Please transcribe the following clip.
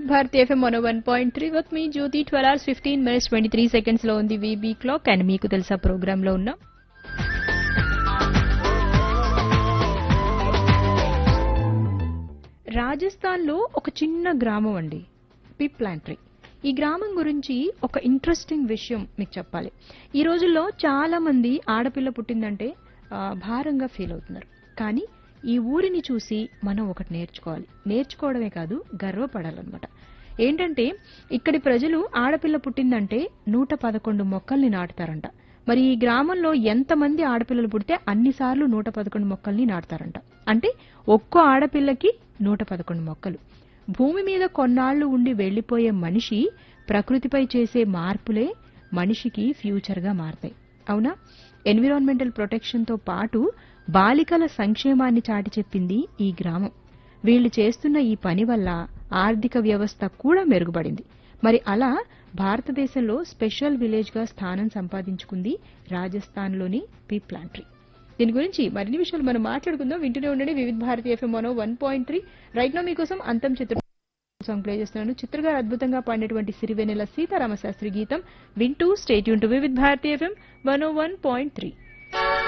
Bharati FM one one point three with me Jyothi twelve hours fifteen minutes twenty three seconds లో ఉంది VB clock and మీకు తెలుసా programme లో ఉన్నాం రాజస్థాన్ లో ఒక చిన్న గ్రామం అండి పిప్లాంట్రీ ఈ గ్రామం గురించి ఒక ఇంట్రెస్టింగ్ విషయం మీకు చెప్పాలి ఈ రోజుల్లో చాలా మంది ఆడపిల్ల పుట్టిందంటే ఆ, భారంగా ఫీల్ అవుతున్నారు కానీ ఈ ఊరిని చూసి మనం ఒకటి నేర్చుకోవాలి నేర్చుకోవడమే కాదు గర్వపడాలన్నమాట ఏంటంటే ఇక్కడి ప్రజలు ఆడపిల్ల పుట్టిందంటే నూట పదకొండు మొక్కల్ని నాటుతారంట మరి ఈ గ్రామంలో ఎంతమంది ఆడపిల్లలు పుడితే అన్నిసార్లు నూట పదకొండు మొక్కల్ని నాటుతారంట అంటే ఒక్కో ఆడపిల్లకి నూట పదకొండు మొక్కలు భూమి మీద కొన్నాళ్లు ఉండి వెళ్లిపోయే మనిషి ప్రకృతిపై చేసే మార్పులే మనిషికి ఫ్యూచర్గా మారతాయి అవునా ఎన్విరాన్మెంటల్ ప్రొటెక్షన్ తో పాటు బాలికల సంక్షేమాన్ని చాటి చెప్పింది ఈ గ్రామం వీళ్ళు చేస్తున్న ఈ పని వల్ల ఆర్థిక వ్యవస్థ కూడా మెరుగుపడింది మరి అలా భారతదేశంలో స్పెషల్ విలేజ్ గా స్థానం సంపాదించుకుంది రాజస్థాన్లోని పీప్లాంట్రీ దీని గురించి మరిన్ని విషయాలు మనం మాట్లాడుకుందాం వింటూనే ఉండండి Vividh Bharati FM Mano one point three right now మీకోసం అంతం చిత్ర సాంగ్ ప్లే చేస్తున్నాను చిత్ర గారు అద్భుతంగా పాడినటువంటి సిరివెన్నెల సీతారామ శాస్త్రి గీతం వింటూ స్టేట్ యూన్ to Vividh Bharati FM one one point three